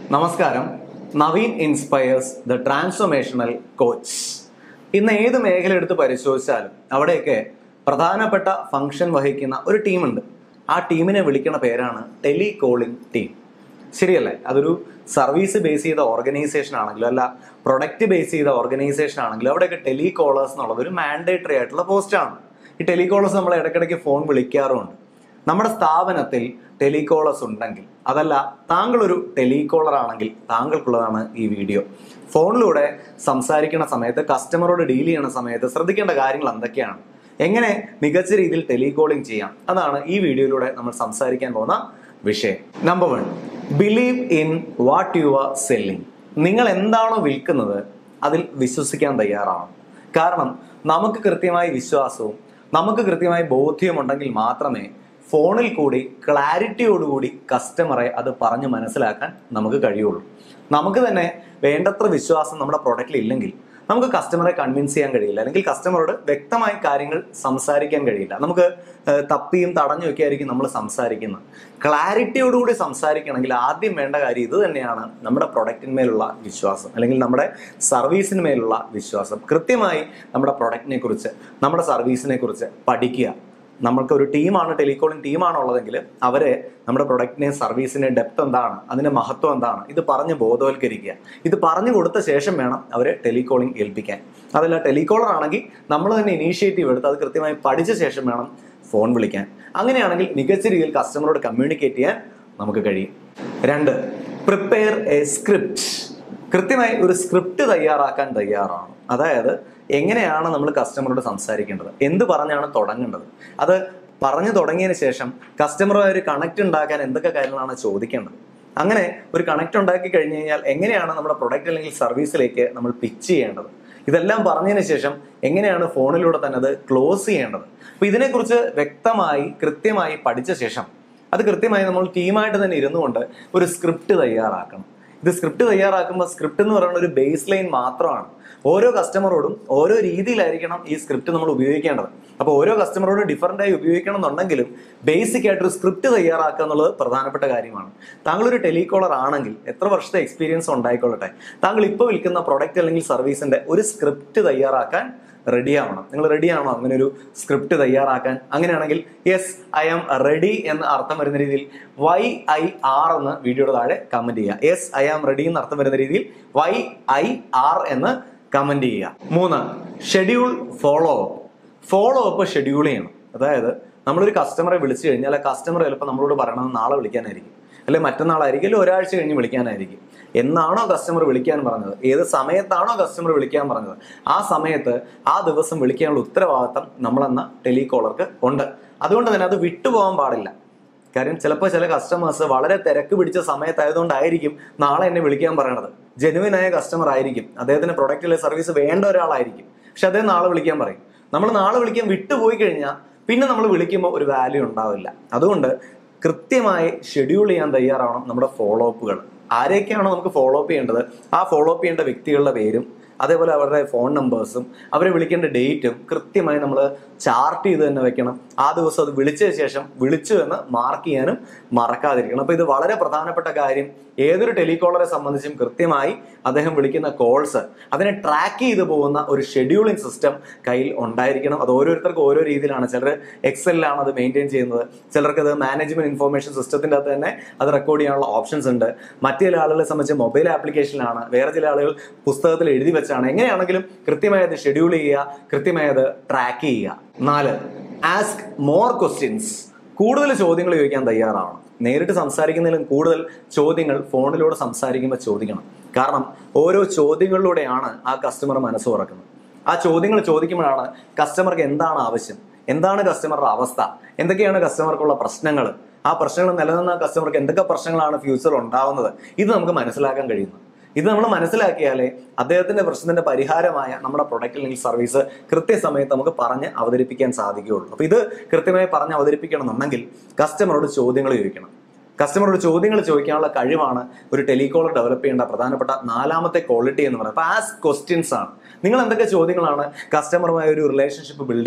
നമസ്കാരം Naveen inspires the transformational coach ഇന്ന് ഏത് മേഖല എടുത്ത് പരിശോധിച്ചാലും അവിടെയൊക്കെ പ്രധാനപ്പെട്ട ഫംഗ്ഷൻ വഹിക്കുന്ന ഒരു ടീമുണ്ട് ആ ടീമിനെ വിളിക്കുന്ന പേരാണ് ടെലികോളിംഗ് ടീം ശരിയല്ലേ അതൊരു സർവീസ് ബേസ് ചെയ്ത ഓർഗനൈസേഷൻ ആണെങ്കിലും അല്ല പ്രൊഡക്റ്റ് ബേസ് ചെയ്ത ഓർഗനൈസേഷൻ ആണെങ്കിലും അവിടെയൊക്കെ ടെലികോളേഴ്സ് എന്നുള്ളത് ഒരു മാൻഡേറ്ററി ആയിട്ടുള്ള പോസ്റ്റാണ് ഈ ടെലികോളേഴ്സ് നമ്മൾ ഇടയ്ക്കിടയ്ക്ക് ഫോൺ വിളിക്കാറുമുണ്ട് നമ്മുടെ സ്ഥാപനത്തിൽ ടെലികോളേഴ്സ് ഉണ്ടെങ്കിൽ അതല്ല താങ്കൾ ഒരു ടെലികോളർ ആണെങ്കിൽ താങ്കൾക്കുള്ളതാണ് ഈ വീഡിയോ ഫോണിലൂടെ സംസാരിക്കുന്ന സമയത്ത് കസ്റ്റമറോട് ഡീൽ ചെയ്യുന്ന സമയത്ത് ശ്രദ്ധിക്കേണ്ട കാര്യങ്ങൾ എന്തൊക്കെയാണ് എങ്ങനെ മികച്ച രീതിയിൽ ടെലികോളിംഗ് ചെയ്യാം അതാണ് ഈ വീഡിയോയിലൂടെ നമ്മൾ സംസാരിക്കാൻ പോകുന്ന വിഷയം number one believe in what you are selling നിങ്ങൾ എന്താണോ വിൽക്കുന്നത് അതിൽ വിശ്വസിക്കാൻ തയ്യാറാണ് കാരണം നമുക്ക് കൃത്യമായി വിശ്വാസവും നമുക്ക് കൃത്യമായി ബോധ്യമുണ്ടെങ്കിൽ മാത്രമേ ഫോണിൽ കൂടി ക്ലാരിറ്റിയോടുകൂടി കസ്റ്റമറെ അത് പറഞ്ഞ് മനസ്സിലാക്കാൻ നമുക്ക് കഴിയുള്ളൂ നമുക്ക് തന്നെ വേണ്ടത്ര വിശ്വാസം നമ്മുടെ പ്രൊഡക്റ്റിൽ ഇല്ലെങ്കിൽ നമുക്ക് കസ്റ്റമറെ കൺവിൻസ് ചെയ്യാൻ കഴിയില്ല അല്ലെങ്കിൽ കസ്റ്റമറോട് വ്യക്തമായി കാര്യങ്ങൾ സംസാരിക്കാൻ കഴിയില്ല നമുക്ക് ഏഹ്, തപ്പിയും തടഞ്ഞും ഒക്കെ ആയിരിക്കും നമ്മൾ സംസാരിക്കുന്നത് ക്ലാരിറ്റിയോടുകൂടി സംസാരിക്കണമെങ്കിൽ ആദ്യം വേണ്ട കാര്യം ഇത് തന്നെയാണ് നമ്മുടെ പ്രൊഡക്റ്റിന്മേലുള്ള വിശ്വാസം അല്ലെങ്കിൽ നമ്മുടെ സർവീസിന്മേലുള്ള വിശ്വാസം കൃത്യമായി നമ്മുടെ പ്രൊഡക്റ്റിനെ കുറിച്ച് നമ്മുടെ സർവീസിനെ കുറിച്ച് പഠിക്കുക നമ്മൾക്ക് ഒരു ടീമാണ് ടെലികോളിംഗ് ടീമാണ് ഉള്ളതെങ്കിൽ അവരെ നമ്മുടെ പ്രൊഡക്റ്റിനെ സർവീസിന്റെ ഡെപ്ത് എന്താണ് അതിന്റെ മഹത്വം എന്താണ് ഇത് പറഞ്ഞ് ബോധവൽക്കരിക്കുക ഇത് പറഞ്ഞു കൊടുത്ത ശേഷം വേണം അവരെ ടെലികോളിംഗ് ഏൽപ്പിക്കാൻ അതല്ല ടെലികോളർ ആണെങ്കിൽ നമ്മൾ തന്നെ ഇനീഷ്യേറ്റീവ് എടുത്ത് അത് കൃത്യമായി പഠിച്ച ശേഷം വേണം ഫോൺ വിളിക്കാൻ അങ്ങനെയാണെങ്കിൽ മികച്ച രീതിയിൽ കസ്റ്റമറോട് കമ്മ്യൂണിക്കേറ്റ് ചെയ്യാൻ നമുക്ക് കഴിയും രണ്ട് പ്രിപ്പയർ എ സ്ക്രിപ്റ്റ് കൃത്യമായി ഒരു സ്ക്രിപ്റ്റ് തയ്യാറാക്കാൻ തയ്യാറാണ് അതായത് എങ്ങനെയാണ് നമ്മൾ കസ്റ്റമറോട് സംസാരിക്കേണ്ടത് എന്ത് പറഞ്ഞാണ് തുടങ്ങേണ്ടത് അത് പറഞ്ഞു തുടങ്ങിയതിന് ശേഷം കസ്റ്റമറുമായി ഒരു കണക്ട് ഉണ്ടാക്കാൻ എന്തൊക്കെ കാര്യങ്ങളാണ് ചോദിക്കേണ്ടത് അങ്ങനെ ഒരു കണക്ട് ഉണ്ടാക്കി കഴിഞ്ഞു കഴിഞ്ഞാൽ എങ്ങനെയാണ് നമ്മുടെ പ്രൊഡക്റ്റ് അല്ലെങ്കിൽ സർവീസിലേക്ക് നമ്മൾ പിച്ച് ചെയ്യേണ്ടത് ഇതെല്ലാം പറഞ്ഞതിന് ശേഷം എങ്ങനെയാണ് ഫോണിലൂടെ തന്നെ അത് ക്ലോസ് ചെയ്യേണ്ടത് അപ്പൊ ഇതിനെക്കുറിച്ച് വ്യക്തമായി കൃത്യമായി പഠിച്ച ശേഷം അത് കൃത്യമായി നമ്മൾ ടീമായിട്ട് തന്നെ ഇരുന്നുകൊണ്ട് ഒരു സ്ക്രിപ്റ്റ് തയ്യാറാക്കണം ഇത് സ്ക്രിപ്റ്റ് തയ്യാറാക്കുമ്പോൾ സ്ക്രിപ്റ്റ് എന്ന് പറയുന്ന ഒരു ബേസ് ലൈൻ മാത്രമാണ് ഓരോ കസ്റ്റമറോടും ഓരോ രീതിയിലായിരിക്കണം ഈ സ്ക്രിപ്റ്റ് നമ്മൾ ഉപയോഗിക്കേണ്ടത് അപ്പോൾ ഓരോ കസ്റ്റമറോട് ഡിഫറൻ്റ് ആയി ഉപയോഗിക്കണം എന്നുണ്ടെങ്കിലും ബേസിക് ആയിട്ടൊരു സ്ക്രിപ്റ്റ് തയ്യാറാക്കുക എന്നുള്ളത് പ്രധാനപ്പെട്ട കാര്യമാണ് താങ്കൾ ഒരു ടെലികോളർ ആണെങ്കിൽ എത്ര വർഷത്തെ എക്സ്പീരിയൻസ് ഉണ്ടായിക്കൊള്ളട്ടെ താങ്കൾ ഇപ്പോൾ വിൽക്കുന്ന പ്രൊഡക്റ്റ് അല്ലെങ്കിൽ സർവീസിന്റെ ഒരു സ്ക്രിപ്റ്റ് തയ്യാറാക്കാൻ റെഡി ആവണം നിങ്ങൾ റെഡി ആണോ അങ്ങനെ ഒരു സ്ക്രിപ്റ്റ് തയ്യാറാക്കാൻ അങ്ങനെയാണെങ്കിൽ യെസ് ഐ ആം റെഡി എന്ന് അർത്ഥം വരുന്ന രീതിയിൽ വൈ ഐ ആർ എന്ന് വീഡിയോയുടെ താഴെ കമന്റ് ചെയ്യുക യെസ് ഐ ആം റെഡി എന്ന് അർത്ഥം വരുന്ന രീതിയിൽ വൈ ഐ ആർ എന്ന് കമന്റ് ചെയ്യുക മൂന്ന് schedule follow up follow up schedule ചെയ്യണം അതായത് നമ്മളൊരു കസ്റ്റമറെ വിളിച്ചു കഴിഞ്ഞാൽ ആ കസ്റ്റമർ ചിലപ്പോൾ നമ്മളോട് പറയണത് നാളെ വിളിക്കാനായിരിക്കും അല്ലെങ്കിൽ മറ്റന്നാളായിരിക്കും അല്ലെങ്കിൽ ഒരാഴ്ച കഴിഞ്ഞ് വിളിക്കാനായിരിക്കും എന്നാണോ കസ്റ്റമർ വിളിക്കാൻ പറഞ്ഞത് ഏത് സമയത്താണോ കസ്റ്റമർ വിളിക്കാൻ പറഞ്ഞത് ആ സമയത്ത് ആ ദിവസം വിളിക്കാനുള്ള ഉത്തരവാദിത്തം നമ്മളെന്ന ടെലികോളർക്ക് ഉണ്ട് അതുകൊണ്ട് തന്നെ അത് വിട്ടുപോകാൻ പാടില്ല കാര്യം ചിലപ്പോൾ ചില കസ്റ്റമേഴ്സ് വളരെ തിരക്ക് പിടിച്ച സമയത്തായതുകൊണ്ടായിരിക്കും നാളെ എന്നെ വിളിക്കാൻ പറയണത് ജെനുവിനായ കസ്റ്റമർ ആയിരിക്കും അദ്ദേഹത്തിന് പ്രൊഡക്റ്റ് അല്ലെങ്കിൽ സർവീസ് വേണ്ട ഒരാളായിരിക്കും പക്ഷെ അദ്ദേഹം നാളെ വിളിക്കാൻ പറയും നമ്മൾ നാളെ വിളിക്കാൻ വിട്ടുപോയി കഴിഞ്ഞാൽ പിന്നെ നമ്മൾ വിളിക്കുമ്പോൾ ഒരു വാല്യൂ ഉണ്ടാവില്ല അതുകൊണ്ട് കൃത്യമായി ഷെഡ്യൂൾ ചെയ്യാൻ തയ്യാറാവണം നമ്മുടെ ഫോളോ അപ്പുകൾ ആരെയൊക്കെയാണോ നമുക്ക് ഫോളോ അപ്പ് ചെയ്യേണ്ടത് ആ ഫോളോ അപ്പ് ചെയ്യേണ്ട വ്യക്തികളുടെ പേരും അതേപോലെ അവരുടെ ഫോൺ നമ്പേഴ്സും അവരെ വിളിക്കേണ്ട ഡേറ്റും കൃത്യമായി നമ്മൾ ചാർട്ട് ചെയ്ത് തന്നെ വെക്കണം ആ ദിവസം അത് വിളിച്ചതിന് ശേഷം വിളിച്ചു എന്ന് മാർക്ക് ചെയ്യാനും മറക്കാതിരിക്കണം അപ്പോൾ ഇത് വളരെ പ്രധാനപ്പെട്ട കാര്യം ഏതൊരു ടെലികോളറെ സംബന്ധിച്ചും കൃത്യമായി അദ്ദേഹം വിളിക്കുന്ന കോൾസ് അതിനെ ട്രാക്ക് ചെയ്തു പോകുന്ന ഒരു ഷെഡ്യൂളിംഗ് സിസ്റ്റം കയ്യിൽ ഉണ്ടായിരിക്കണം അത് ഓരോരുത്തർക്കും ഓരോ രീതിയിലാണ് ചിലർ എക്സലിലാണ് അത് മെയിൻറ്റെയിൻ ചെയ്യുന്നത് ചിലർക്ക് അത് മാനേജ്മെന്റ് ഇൻഫർമേഷൻ സിസ്റ്റത്തിന്റെ അകത്ത് തന്നെ അത് റെക്കോർഡ് ചെയ്യാനുള്ള ഓപ്ഷൻസ് ഉണ്ട് മറ്റു ചില ആളുകളെ സംബന്ധിച്ച് മൊബൈൽ ആപ്ലിക്കേഷനിലാണ് വേറെ ചില ആളുകൾ പുസ്തകത്തിൽ എഴുതി വെച്ചാണ് എങ്ങനെയാണെങ്കിലും കൃത്യമായി അത് ഷെഡ്യൂൾ ചെയ്യുക കൃത്യമായി അത് ട്രാക്ക് ചെയ്യുക നാല് ആസ്ക് മോർ ക്വസ്റ്റ്യൻസ് കൂടുതൽ ചോദ്യങ്ങൾ ചോദിക്കാൻ തയ്യാറാവണം നേരിട്ട് സംസാരിക്കുന്നതിലും കൂടുതൽ ചോദ്യങ്ങൾ ഫോണിലൂടെ സംസാരിക്കുമ്പോൾ ചോദിക്കണം കാരണം ഓരോ ചോദ്യങ്ങളിലൂടെയാണ് ആ കസ്റ്റമർ മനസ്സ് തുറക്കുന്നത് ആ ചോദ്യങ്ങൾ ചോദിക്കുമ്പോഴാണ് കസ്റ്റമർക്ക് എന്താണ് ആവശ്യം എന്താണ് കസ്റ്റമറുടെ അവസ്ഥ എന്തൊക്കെയാണ് കസ്റ്റമർക്കുള്ള പ്രശ്നങ്ങൾ ആ പ്രശ്നങ്ങൾ നിലനിന്ന കസ്റ്റമർക്ക് എന്തൊക്കെ പ്രശ്നങ്ങളാണ് ഫ്യൂച്ചറിൽ ഉണ്ടാവുന്നത് ഇത് നമുക്ക് മനസ്സിലാക്കാൻ കഴിയുന്നു ഇത് നമ്മൾ മനസ്സിലാക്കിയാലേ അദ്ദേഹത്തിന്റെ പ്രശ്നത്തിന്റെ പരിഹാരമായ നമ്മുടെ പ്രൊഡക്റ്റ് അല്ലെങ്കിൽ സർവീസ് കൃത്യസമയത്ത് നമുക്ക് പറഞ്ഞ് അവതരിപ്പിക്കാൻ സാധിക്കുകയുള്ളൂ അപ്പൊ ഇത് കൃത്യമായി പറഞ്ഞ് അവതരിപ്പിക്കണമെന്നുണ്ടെങ്കിൽ കസ്റ്റമറോട് ചോദ്യങ്ങൾ ചോദിക്കണം കസ്റ്റമറോട് ചോദ്യങ്ങൾ ചോദിക്കാനുള്ള കഴിവാണ് ഒരു ടെലികോളർ ഡെവലപ്പ് ചെയ്യേണ്ട പ്രധാനപ്പെട്ട നാലാമത്തെ ക്വാളിറ്റി എന്ന് പറയുന്നത് അപ്പൊ ആസ് ക്വസ്റ്റ്യൻസ് ആണ് നിങ്ങൾ എന്തൊക്കെ ചോദ്യങ്ങളാണ് കസ്റ്റമറുമായി ഒരു റിലേഷൻഷിപ്പ് ബിൽഡ് ചെയ്യാൻ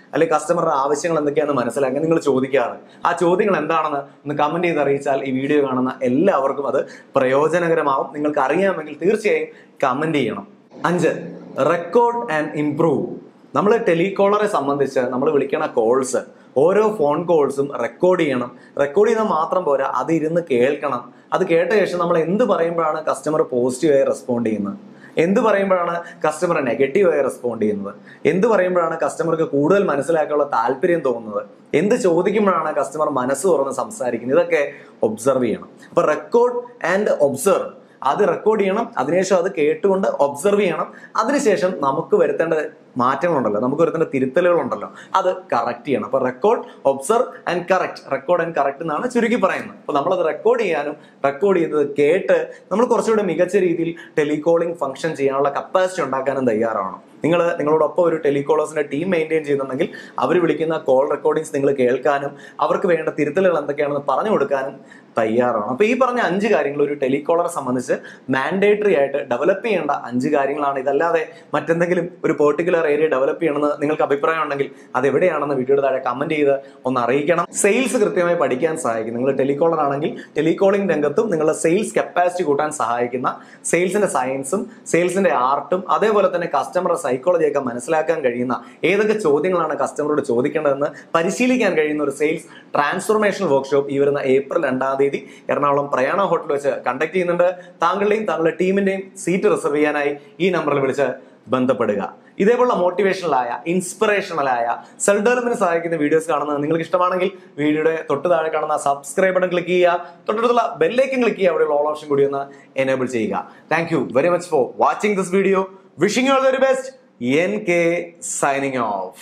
അല്ലെങ്കിൽ കസ്റ്റമറുടെ ആവശ്യങ്ങൾ എന്തൊക്കെയാണെന്ന് മനസ്സിലാക്കാൻ നിങ്ങൾ ചോദിക്കാറ് ആ ചോദ്യങ്ങൾ എന്താണെന്ന് ഒന്ന് കമന്റ് ചെയ്ത് അറിയിച്ചാൽ ഈ വീഡിയോ കാണുന്ന എല്ലാവർക്കും അത് പ്രയോജനകരമാവും നിങ്ങൾക്ക് അറിയാമെങ്കിൽ തീർച്ചയായും കമന്റ് ചെയ്യണം അഞ്ച് റെക്കോർഡ് ആൻഡ് ഇംപ്രൂവ് നമ്മൾ ടെലികോളറെ സംബന്ധിച്ച് നമ്മൾ വിളിക്കണ കോൾസ് ഓരോ ഫോൺ കോൾസും റെക്കോർഡ് ചെയ്യണം റെക്കോർഡ് ചെയ്താൽ മാത്രം പോരാ അത് ഇരുന്ന് കേൾക്കണം അത് കേട്ട ശേഷം നമ്മൾ എന്ത് പറയുമ്പോഴാണ് കസ്റ്റമർ പോസിറ്റീവായി റെസ്പോണ്ട് ചെയ്യുന്നത് എന്ത് പറയുമ്പോഴാണ് കസ്റ്റമർ നെഗറ്റീവായി റെസ്പോണ്ട് ചെയ്യുന്നത് എന്ത് പറയുമ്പോഴാണ് കസ്റ്റമർക്ക് കൂടുതൽ മനസ്സിലാക്കാനുള്ള താല്പര്യം തോന്നുന്നത് എന്ത് ചോദിക്കുമ്പോഴാണ് കസ്റ്റമർ മനസ്സ് തുറന്ന് സംസാരിക്കുന്നത് ഇതൊക്കെ ഒബ്സർവ് ചെയ്യണം അപ്പൊ റെക്കോർഡ് ആൻഡ് ഒബ്സർവ് അത് റെക്കോർഡ് ചെയ്യണം അതിനുശേഷം അത് കേട്ടുകൊണ്ട് ഒബ്സർവ് ചെയ്യണം അതിനുശേഷം നമുക്ക് വരുത്തേണ്ട മാറ്റങ്ങളുണ്ടല്ലോ നമുക്ക് വരുത്തേണ്ട തിരുത്തലുകളുണ്ടല്ലോ അത് കറക്റ്റ് ചെയ്യണം അപ്പൊ record observe and correct record and correct എന്നാണ് ചുരുക്കി പറയുന്നത് അപ്പൊ നമ്മളത് റെക്കോർഡ് ചെയ്യാനും റെക്കോർഡ് ചെയ്തത് കേട്ട് നമ്മൾ കുറച്ചുകൂടി മികച്ച രീതിയിൽ ടെലികോളിംഗ് ഫംഗ്ഷൻ ചെയ്യാനുള്ള കപ്പാസിറ്റി ഉണ്ടാക്കാനും തയ്യാറാവണം നിങ്ങൾ നിങ്ങളോടൊപ്പം ഒരു ടെലികോളേഴ്സിന്റെ ടീം മെയിൻറ്റെയിൻ ചെയ്യുന്നുണ്ടെങ്കിൽ അവർ വിളിക്കുന്ന കോൾ റെക്കോർഡിങ്സ് നിങ്ങൾ കേൾക്കാനും അവർക്ക് വേണ്ട തിരുത്തലുകൾ എന്തൊക്കെയാണെന്ന് പറഞ്ഞു കൊടുക്കാനും തയ്യാറാണ് അപ്പൊ ഈ പറഞ്ഞ അഞ്ച് കാര്യങ്ങൾ ഒരു ടെലികോളറെ സംബന്ധിച്ച് മാൻഡേറ്ററി ആയിട്ട് ഡെവലപ്പ് ചെയ്യേണ്ട അഞ്ച് കാര്യങ്ങളാണ് ഇതല്ലാതെ മറ്റെന്തെങ്കിലും ഒരു പെർട്ടിക്കുലർ ഏരിയ ഡെവലപ്പ് ചെയ്യണമെന്ന് നിങ്ങൾക്ക് അഭിപ്രായം ഉണ്ടെങ്കിൽ അത് എവിടെയാണെന്ന് വീഡിയോയുടെ താഴെ കമന്റ് ചെയ്ത് ഒന്ന് അറിയിക്കണം സെയിൽസ് കൃത്യമായി പഠിക്കാൻ സഹായിക്കും നിങ്ങൾ ടെലികോളർ ആണെങ്കിൽ ടെലികോളിംഗ് രംഗത്തും നിങ്ങളുടെ സെയിൽസ് കപ്പാസിറ്റി കൂട്ടാൻ സഹായിക്കുന്ന സെയിൽസിന്റെ സയൻസും സെയിൽസിന്റെ ആർട്ടും അതേപോലെ തന്നെ കസ്റ്റമറുടെ സൈക്കോളജിയൊക്കെ മനസ്സിലാക്കാൻ കഴിയുന്ന ഏതൊക്കെ ചോദ്യങ്ങളാണ് കസ്റ്റമറോട് ചോദിക്കേണ്ടതെന്ന് പരിശീലിക്കാൻ കഴിയുന്ന ഒരു സെയിൽസ് ട്രാൻസ്ഫോർമേഷൻ വർക്ക്ഷോപ്പ് ഈ വരുന്ന ഏപ്രിൽ രണ്ടാം തീയതി എറണാകുളം പ്രയാണ ഹോട്ടൽ വെച്ച് കണ്ടക്ട് ചെയ്യുന്നുണ്ട് താങ്കളുടെയും താങ്കളുടെ ടീമിന്റെയും സീറ്റ് റിസർവ് ചെയ്യാനായി ഈ നമ്പറിൽ വിളിച്ച് ബന്ധപ്പെടുക ഇതേപോലുള്ള മോട്ടിവേഷണലായ ഇൻസ്പിറേഷണലായ സെൽഫ് ഡെവലപ്മെന്റ് സഹായിക്കുന്ന വീഡിയോസ് കാണുന്നത് നിങ്ങൾക്ക് ഇഷ്ടമാണെങ്കിൽ വീഡിയോയുടെ തൊട്ട് താഴെ കാണുന്ന സബ്സ്ക്രൈബ് ബട്ടൺ ക്ലിക്ക് ചെയ്യുക തൊട്ടടുത്തുള്ള ബെല്ലേക്കും ക്ലിക്ക് ചെയ്യുക അവിടെയുള്ള ഓൾ ഓപ്ഷൻ കൂടി ഒന്ന് എനേബിൾ ചെയ്യുക thank you very much for watching this video wishing you all very best N K signing off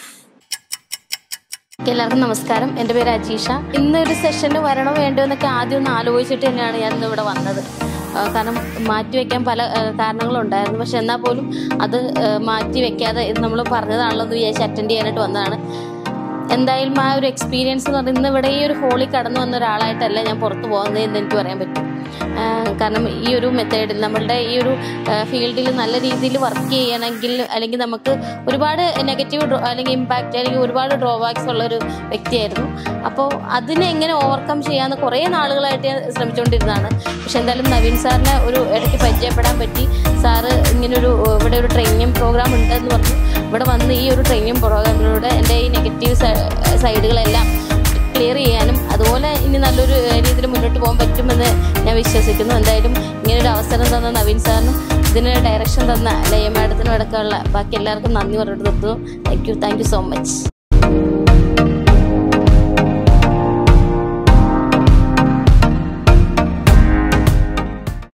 എല്ലാവർക്കും നമസ്കാരം എൻ്റെ പേര് അജീഷ ഇന്ന് ഒരു സെഷന് വരണോ വേണ്ടോ എന്നൊക്കെ ആദ്യം ഒന്ന് ആലോചിച്ചിട്ട് തന്നെയാണ് ഞാൻ ഇന്ന് ഇവിടെ വന്നത് ആ, കാരണം മാറ്റി വെക്കാൻ പല ആ, കാരണങ്ങളുണ്ടായിരുന്നു പക്ഷെ എന്നാൽ പോലും അത് ആ, മാറ്റി വെക്കാതെ ഇത് നമ്മൾ പറഞ്ഞതാണല്ലോ എന്ന് വിചാരിച്ച് അറ്റൻഡ് ചെയ്യാനായിട്ട് വന്നതാണ് എന്തായാലും ആ ഒരു എക്സ്പീരിയൻസ് എന്ന് പറയുന്നത് ഇവിടെ ഈ ഒരു ഹോളിൽ കടന്നു വന്ന ഒരാളായിട്ടല്ല ഞാൻ പുറത്ത് പോകുന്നത് എന്ന് എനിക്ക് പറയാൻ പറ്റും ആ, കാരണം ഈ ഒരു മെത്തേഡിൽ നമ്മളുടെ ഈ ഒരു ഫീൽഡിൽ നല്ല രീതിയിൽ വർക്ക് ചെയ്യണമെങ്കിൽ അല്ലെങ്കിൽ നമുക്ക് ഒരുപാട് നെഗറ്റീവ് അല്ലെങ്കിൽ ഇമ്പാക്റ്റ് അല്ലെങ്കിൽ ഒരുപാട് ഡ്രോബാക്സ് ഉള്ള ഒരു വ്യക്തിയായിരുന്നു അപ്പോൾ അതിനെ എങ്ങനെ ഓവർകം ചെയ്യാമെന്ന് കുറേ നാളുകളായിട്ട് ഞാൻ ശ്രമിച്ചുകൊണ്ടിരുന്നതാണ് പക്ഷെ എന്തായാലും നവീൻ സാറിനെ ഒരു ഇടയ്ക്ക് പരിചയപ്പെടാൻ പറ്റി സാറ് ഇങ്ങനൊരു ഇവിടെ ഒരു ട്രെയിനിങ് പ്രോഗ്രാം ഉണ്ടെന്ന് പറഞ്ഞു ഇവിടെ വന്ന് ഈ ഒരു ട്രെയിനിങ് പ്രോഗ്രാമിലൂടെ എൻ്റെ ഈ നെഗറ്റീവ് സൈഡുകളെല്ലാം ക്ലിയർ ചെയ്യാനും അതുപോലെ ഇനി നല്ലൊരു രീതിയിൽ മുന്നോട്ട് പോകാൻ പറ്റുമെന്ന് ഞാൻ വിശ്വസിക്കുന്നു എന്തായാലും ഇങ്ങനൊരു അവസരം തന്ന നവീൻ സാറിനും ഇതിന് ഡയറക്ഷൻ തന്ന ലയ മാഡത്തിനും അടക്കമുള്ള ബാക്കി എല്ലാവർക്കും നന്ദി പറഞ്ഞിട്ട് നിർത്തുന്നു thank you thank you so much